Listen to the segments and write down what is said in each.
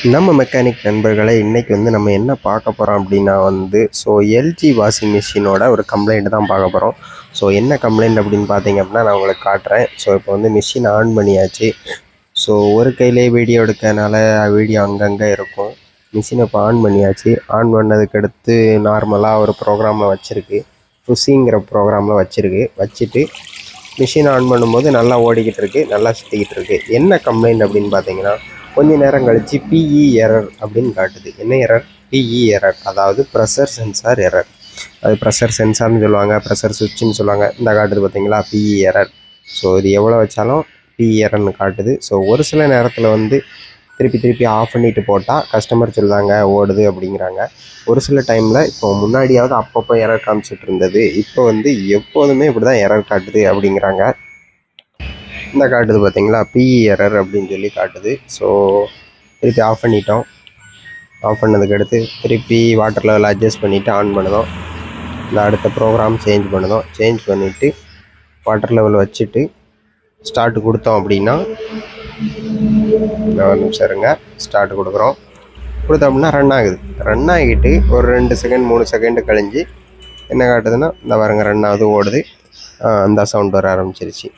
நம்ம மெக்கானிக் நண்பர்களே இன்றைக்கி வந்து நம்ம என்ன பார்க்க போகிறோம் அப்படின்னா வந்து ஸோ எல்ஜி வாஷிங் மிஷினோட ஒரு கம்ப்ளைண்ட் தான் பார்க்க போகிறோம் ஸோ என்ன கம்ப்ளைண்ட் அப்படின்னு பார்த்தீங்க அப்படின்னா நான் உங்களுக்கு காட்டுறேன் ஸோ இப்போ வந்து மிஷின் ஆன் பண்ணியாச்சு ஸோ ஒரு கையிலே வீடியோ எடுக்கனால வீடியோ அங்கங்கே இருக்கும் மிஷினை இப்போ ஆன் பண்ணியாச்சு ஆன் பண்ணதுக்கு அடுத்து நார்மலாக ஒரு ப்ரோக்ராமில் வச்சுருக்கு புஷிங்கிற ப்ரோக்ராமில் வச்சுருக்கு வச்சுட்டு மிஷின் ஆன் பண்ணும்போது நல்லா ஓடிக்கிட்டு இருக்கு நல்லா சுற்றிக்கிட்டு இருக்கு என்ன கம்ப்ளைண்ட் அப்படின்னு பார்த்தீங்கன்னா கொஞ்ச நேரம் கழிச்சு பிஇ எரர் அப்படின்னு காட்டுது என்ன எரர் பிஇ எரர் அதாவது ப்ரெஷர் சென்சார் எரர் அது ப்ரெஷர் சென்சார்னு சொல்லுவாங்க ப்ரெஷர் சுவிட்சுன்னு சொல்லுவாங்க இந்த காட்டுது பார்த்தீங்களா பிஇ எரர் ஸோ இது எவ்வளோ வச்சாலும் பிஇ எரர்னு காட்டுது ஸோ ஒரு சில நேரத்தில் வந்து திருப்பி திருப்பி ஆஃப் பண்ணிட்டு போட்டால் கஸ்டமர் சொல்லுவாங்க ஓடுது அப்படிங்கிறாங்க ஒரு சில டைமில் இப்போ முன்னாடியாவது அப்பப்போ எரர் காமிச்சிட்டு இருந்தது இப்போ வந்து எப்போதுமே இப்படி தான் எரர் காட்டுது அப்படிங்கிறாங்க இந்த காட்டுது பார்த்தீங்களா பிஇ எரர் அப்படின்னு சொல்லி காட்டுது ஸோ திருப்பி ஆஃப் பண்ணிட்டோம் ஆஃப் பண்ணதுக்கு அடுத்து திருப்பி வாட்டர் லெவல் அட்ஜஸ்ட் பண்ணிவிட்டு ஆன் பண்ணுதோம் இந்த அடுத்த ப்ரோக்ராம் சேஞ்ச் பண்ணுதோம் சேஞ்ச் பண்ணிவிட்டு வாட்டர் லெவல் வச்சுட்டு ஸ்டார்ட் கொடுத்தோம் அப்படின்னா ஒரு நிமிஷம் இருங்க ஸ்டார்ட் கொடுக்குறோம் கொடுத்தோம்னா ரன் ஆகுது ரன் ஆகிட்டு ஒரு ரெண்டு செகண்ட் மூணு செகண்டு கழிஞ்சு என்ன காட்டுதுன்னா இந்த பாருங்க ரன் ஆகுது ஓடுது ஆ, அந்த சவுண்ட் வர ஆரம்பிச்சிருச்சு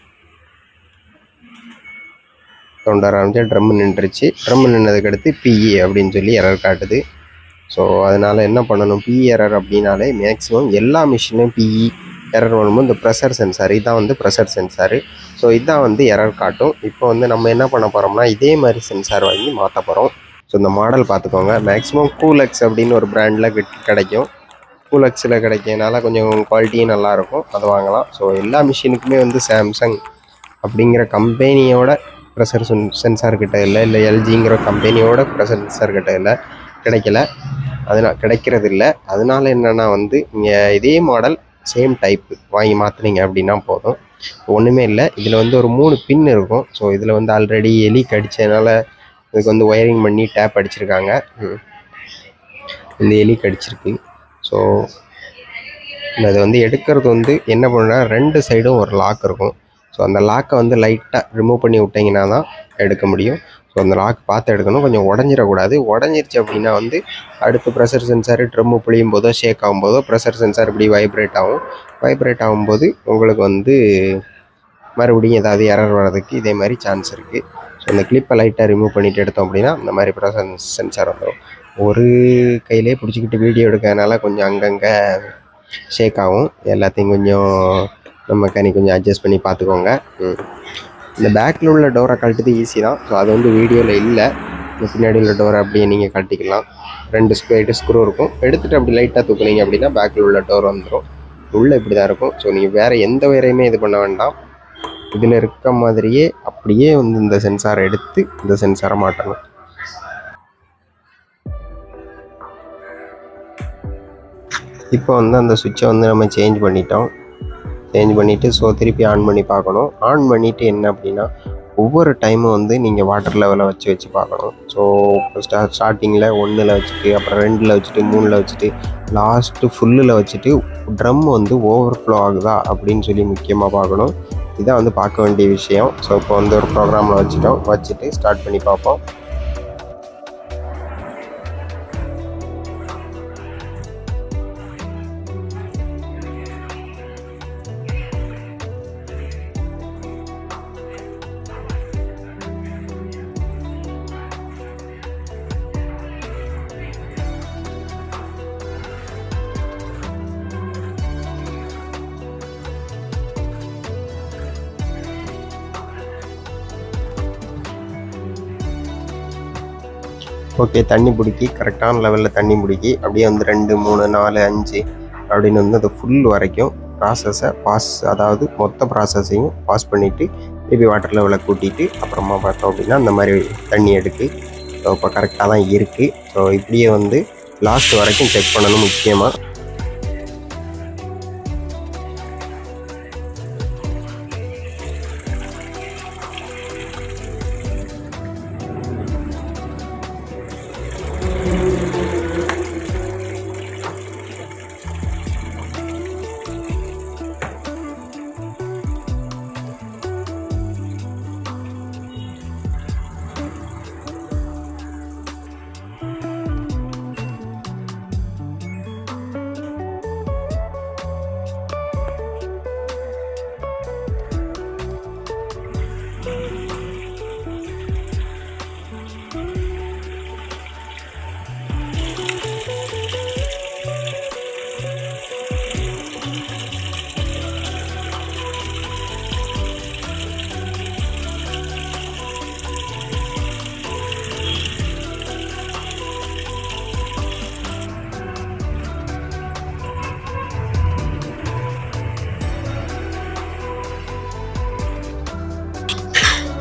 சவுண்ட் வர ஆரம்பிச்சு ட்ரம் நின்றுச்சு ட்ரம் நின்னதுக்கு அடுத்து பிஇ அப்படின்னு சொல்லி எரர் காட்டுது ஸோ அதனால் என்ன பண்ணணும் பிஇ எரர் அப்படின்னாலே மேக்ஸிமம் எல்லா மிஷினும் பிஇ எரர் வரும்போது இந்த ப்ரெஷர் சென்சார் இதான் வந்து ப்ரெஷர் சென்சாரு ஸோ இதான் வந்து எரர் காட்டும் இப்போ வந்து நம்ம என்ன பண்ண போகிறோம்னா இதே மாதிரி சென்சார் வாங்கி மாற்ற போகிறோம் ஸோ இந்த மாடல் பார்த்துக்கோங்க மேக்ஸிமம் கூலெக்ஸ் அப்படின்னு ஒரு ப்ராண்டில் கிடைக்கும் கூலெக்ஸில் கிடைக்கிறதுனால கொஞ்சம் குவாலிட்டியும் நல்லாயிருக்கும் அதை வாங்கலாம் ஸோ எல்லா மிஷினுக்குமே வந்து சாம்சங் அப்படிங்கிற கம்பெனியோட ப்ரெஷர் சென்சார் கிட்ட இல்லை இல்லை எல்ஜிங்கிற கம்பெனியோட ப்ரெஷர் சென்சார் கிட்ட இல்லை கிடைக்கல அதனால் கிடைக்கிறது இல்லை அதனால என்னென்னா வந்து இங்கே இதே மாடல் சேம் டைப்பு வாங்கி மாற்றுனீங்க அப்படின்னா போதும் ஒன்றுமே இல்லை இதில் வந்து ஒரு மூணு பின் இருக்கும் ஸோ இதில் வந்து ஆல்ரெடி எலி கடிச்சதுனால இதுக்கு வந்து ஒயரிங் பண்ணி டேப் அடிச்சிருக்காங்க ம். இந்த எலி கடிச்சிருக்கு ஸோ இது வந்து எடுக்கிறது வந்து என்ன பண்ணுன்னா ரெண்டு சைடும் ஒரு லாக் இருக்கும் ஸோ அந்த லாக்கை வந்து லைட்டாக ரிமூவ் பண்ணி விட்டிங்கன்னா தான் எடுக்க முடியும் ஸோ அந்த லாக் பார்த்து எடுக்கணும் கொஞ்சம் உடஞ்சிடக்கூடாது உடஞ்சிருச்சு அப்படின்னா வந்து அடுத்து ப்ரெஷர் சென்சார் ட்ரம்மு புளியும் போதோ ஷேக் ஆகும்போதோ ப்ரெஷர் சென்சார் இப்படி வைப்ரேட் ஆகும் வைப்ரேட் ஆகும்போது உங்களுக்கு வந்து மறுபடியும் ஏதாவது எரர் வர்றதுக்கு இதே மாதிரி சான்ஸ் இருக்குது ஸோ இந்த கிளிப்பை லைட்டாக ரிமூவ் பண்ணிட்டு எடுத்தோம் அப்படின்னா இந்த மாதிரி ப்ரெஷர் சென்சார் வந்துடும் ஒரு கையிலே பிடிச்சிக்கிட்டு வீடியோ எடுக்கிறதுனால கொஞ்சம் அங்கங்கே ஷேக் ஆகும் எல்லாத்தையும் கொஞ்சம் நம்ம மெக்கானிக் கொஞ்சம் அட்ஜஸ்ட் பண்ணி பார்த்துக்கோங்க ம். இந்த பேக்கில் உள்ள டோரை கழட்டுறது ஈஸி தான் ஸோ அது வந்து வீடியோவில் இல்லை இந்த பின்னாடி உள்ள டோரை அப்படியே நீங்கள் கழட்டிக்கலாம் ரெண்டு ஸ்கொயர் ஸ்க்ரூ இருக்கும் எடுத்துகிட்டு அப்படி லைட்டாக தூக்குனீங்க அப்படின்னா பேக்கில் உள்ள டோர் வந்துடும் உள்ளே இப்படி தான் இருக்கும் ஸோ நீங்கள் வேறு எந்த வயரையுமே இது பண்ண வேண்டாம் இதில் இருக்க மாதிரியே அப்படியே வந்து இந்த சென்சாரை எடுத்து இந்த சென்சாரை மாட்டணும் இப்போ வந்து அந்த சுவிட்சை வந்து நம்ம சேஞ்ச் பண்ணிட்டோம் சேஞ்ச் பண்ணிவிட்டு ஸோ திருப்பி ஆன் பண்ணி பார்க்கணும் ஆன் பண்ணிவிட்டு என்ன அப்படின்னா ஒவ்வொரு டைமும் வந்து நீங்கள் வாட்டர் லெவலை வச்சு வச்சு பார்க்கணும் ஸோ ஸ்டா ஸ்டார்டிங்கில் ஒன்றில் வச்சுட்டு அப்புறம் ரெண்டில் வச்சுட்டு மூணில் வச்சுட்டு லாஸ்ட்டு ஃபுல்லில் வச்சுட்டு ட்ரம் வந்து ஓவர் ஃப்ளோ ஆகுதா அப்படின்னு சொல்லி முக்கியமாக பார்க்கணும் இதான் வந்து பார்க்க வேண்டிய விஷயம் ஸோ இப்போ வந்து ஒரு ப்ரோக்ராமில் வச்சுட்டோம் வச்சுட்டு ஸ்டார்ட் பண்ணி பார்ப்போம் ஓகே தண்ணி பிடிக்கி கரெக்டான லெவலில் தண்ணி பிடிக்கி அப்படியே வந்து ரெண்டு மூணு நாலு அஞ்சு அப்படின்னு வந்து அது ஃபுல் வரைக்கும் ப்ராசஸை பாஸ் அதாவது மொத்த ப்ராசஸையும் பாஸ் பண்ணிவிட்டு திருப்பி வாட்டர் லெவலை கூட்டிட்டு அப்புறமா பார்த்தோம் அப்படின்னா அந்த மாதிரி தண்ணி எடுக்கு ஸோ இப்போ கரெக்டாக தான் இருக்குது ஸோ இப்படியே வந்து லாஸ்ட் வரைக்கும் செக் பண்ணணும் முக்கியமாக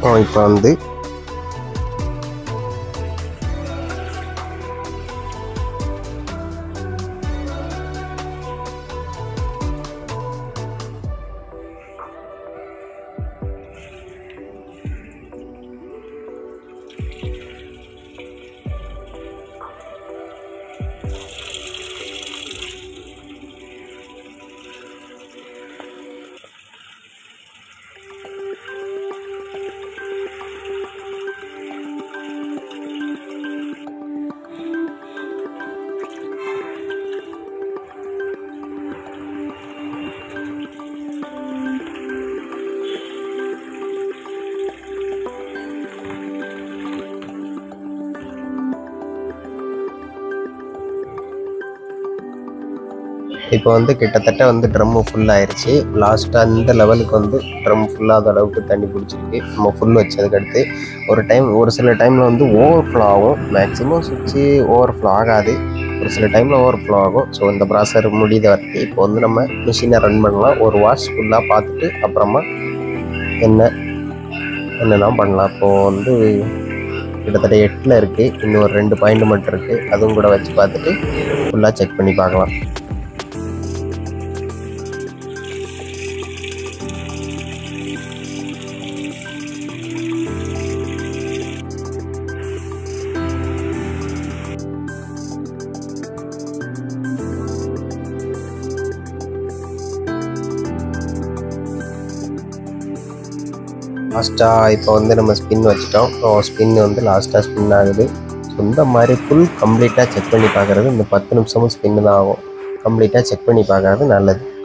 பார்ப்போம் இப்போ வந்து இப்போ வந்து கிட்டத்தட்ட வந்து ட்ரம்மு ஃபுல் ஆயிருச்சு லாஸ்ட்டாக அந்த லெவலுக்கு வந்து ட்ரம் ஃபுல்லாத அளவுக்கு தண்ணி பிடிச்சிருக்கு நம்ம ஃபுல் வச்சதுக்கு அடுத்து ஒரு டைம் ஒரு சில டைமில் வந்து ஓவர் ஃப்ளோ ஆகும் மேக்ஸிமம் சுவிட்சு ஓவர் ஃப்ளோ ஆகாது ஒரு சில டைமில் ஓவர் ஃப்ளோ ஆகும் ஸோ இந்த ப்ராசர் முடித வரைக்கும் இப்போ வந்து நம்ம மிஷினை ரன் பண்ணலாம் ஒரு வாஷ் ஃபுல்லாக பார்த்துட்டு அப்புறமா என்ன என்னெல்லாம் பண்ணலாம் இப்போது வந்து கிட்டத்தட்ட எட்டில் இருக்குது இன்னும் ஒரு ரெண்டு பாயிண்ட் மட்டும் இருக்குது அதுவும் கூட வச்சு பார்த்துட்டு ஃபுல்லாக செக் பண்ணி பார்க்கலாம் லாஸ்ட்டாக இப்போ வந்து நம்ம ஸ்பின் வச்சுட்டோம் ஸ்பின் வந்து லாஸ்ட்டாக ஸ்பின் ஆகுது ஸோ இந்த மாதிரி ஃபுல் கம்ப்ளீட்டாக செக் பண்ணி பார்க்குறது இந்த பத்து நிமிஷமும் ஸ்பின்னு தான் ஆகும் கம்ப்ளீட்டாக செக் பண்ணி பார்க்குறது நல்லது